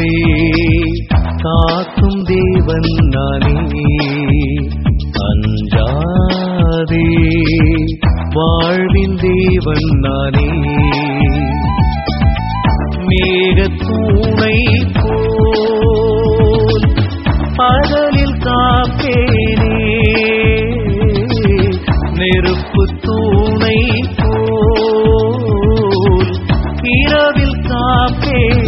அஞ்சாதே காக்கும் தேவன் நானே அஞ்சாதே வாழ்வின் தேவன் நானே மேகத்தூணை போல் பகலில் காப்பேனே நெருப்பு தூணை போல் இரவில் காப்பேனே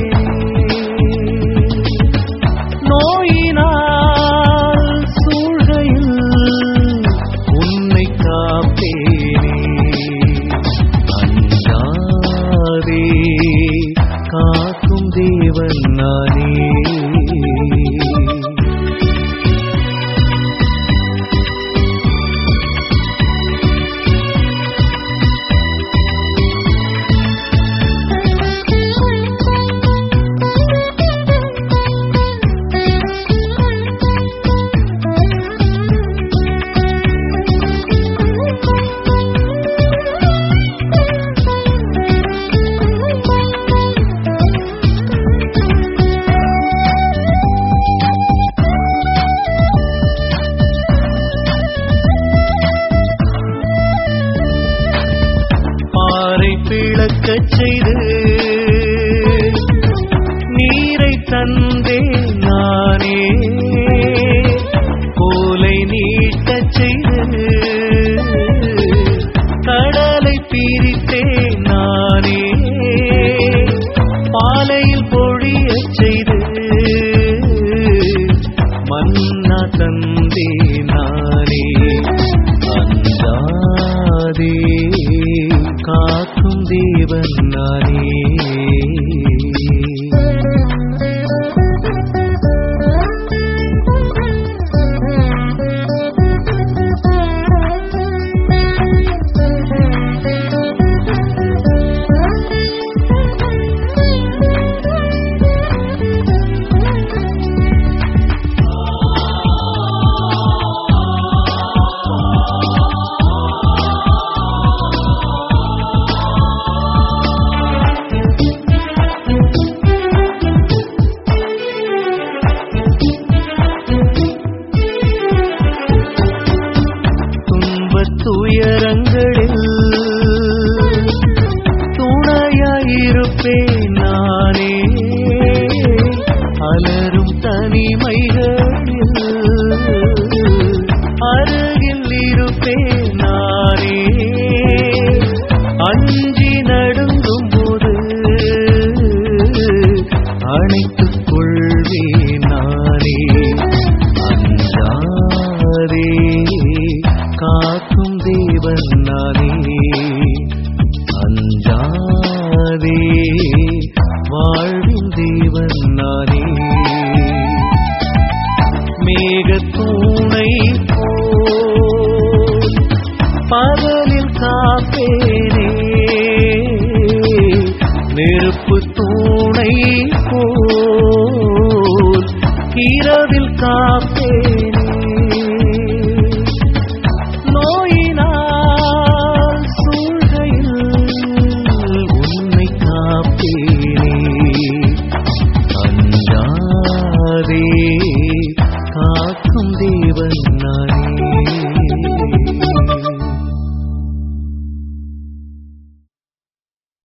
நோயினால் சூழ்கையில் உன்னை காப்பேனே அஞ்சாதே காக்கும் தேவன் நானே பாறை பிளக்கச் செய்து நீரை தந்தே நானே கோலை நீட்டச் செய்து கடலை பிரித்தே நானே பாலையில் பொழியச் செய்து மன்னா தந்தே நானே அஞ்சாதே காக்கும் தேவன் நானே துன்பத் துயரங்களில் துணையாயிருப்பேன் நானே அலரும் தனிமைகளில் அருகில் இருப்பேன் நானே அஞ்சி நடுங்கும் போது அணைத்துக் கொள்வேன் நானே அஞ்சாதே காக்கும் தேவன் நானே அஞ்சாதே வாழ்வின் தேவன் நானே மேகத்தூணை போல் பகலில் காப்பேனே